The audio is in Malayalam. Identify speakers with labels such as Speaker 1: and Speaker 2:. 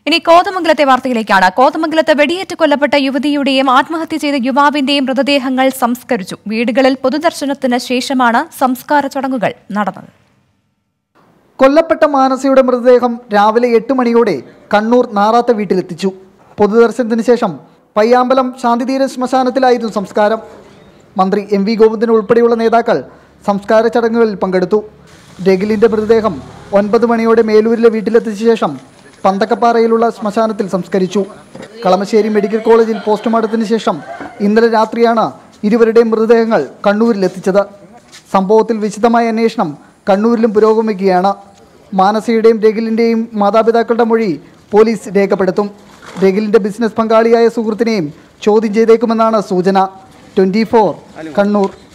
Speaker 1: ഇനി കോതമംഗലത്തെ വാർത്തയിലേക്കാണ് കോതമംഗലത്ത് വെടിയേറ്റ് കൊല്ലപ്പെട്ട യുവതിയുടെയും ആത്മഹത്യ ചെയ്ത യുവാവിന്റെയും മൃതദേഹങ്ങൾ സംസ്കരിച്ചു വീടുകളിൽ പൊതുദർശനത്തിന് ശേഷമാണ് സംസ്കാര ചടങ്ങുകൾ നടന്നത്
Speaker 2: കൊല്ലപ്പെട്ട മാനസയുടെ മൃതദേഹം രാവിലെ എട്ട് മണിയോടെ കണ്ണൂർ നാറാത്ത വീട്ടിലെത്തിച്ചു പൊതുദർശനത്തിന് ശേഷം പയ്യാമ്പലം ശാന്തിതീര ശ്മശാനത്തിലായിരുന്നു സംസ്കാരം മന്ത്രി എം വി ഗോവിന്ദൻ ഉൾപ്പെടെയുള്ള നേതാക്കൾ സംസ്കാര ചടങ്ങുകളിൽ പങ്കെടുത്തു രഗിലിന്റെ മൃതദേഹം ഒൻപത് മണിയോടെ മേലൂരിലെ വീട്ടിലെത്തിച്ച ശേഷം പന്തക്കപ്പാറയിലുള്ള ശ്മശാനത്തിൽ സംസ്കരിച്ചു കളമശ്ശേരി മെഡിക്കൽ കോളേജിൽ പോസ്റ്റ്മോർട്ടത്തിന് ശേഷം ഇന്നലെ രാത്രിയാണ് ഇരുവരുടെയും മൃതദേഹങ്ങൾ കണ്ണൂരിലെത്തിച്ചത് സംഭവത്തിൽ വിശദമായ അന്വേഷണം കണ്ണൂരിലും പുരോഗമിക്കുകയാണ് മാനസയുടെയും രഗിലിൻ്റെയും മാതാപിതാക്കളുടെ മൊഴി പോലീസ് രേഖപ്പെടുത്തും രഗിലിൻ്റെ ബിസിനസ് പങ്കാളിയായ സുഹൃത്തിനെയും ചോദ്യം ചെയ്തേക്കുമെന്നാണ് സൂചന ട്വൻറ്റി കണ്ണൂർ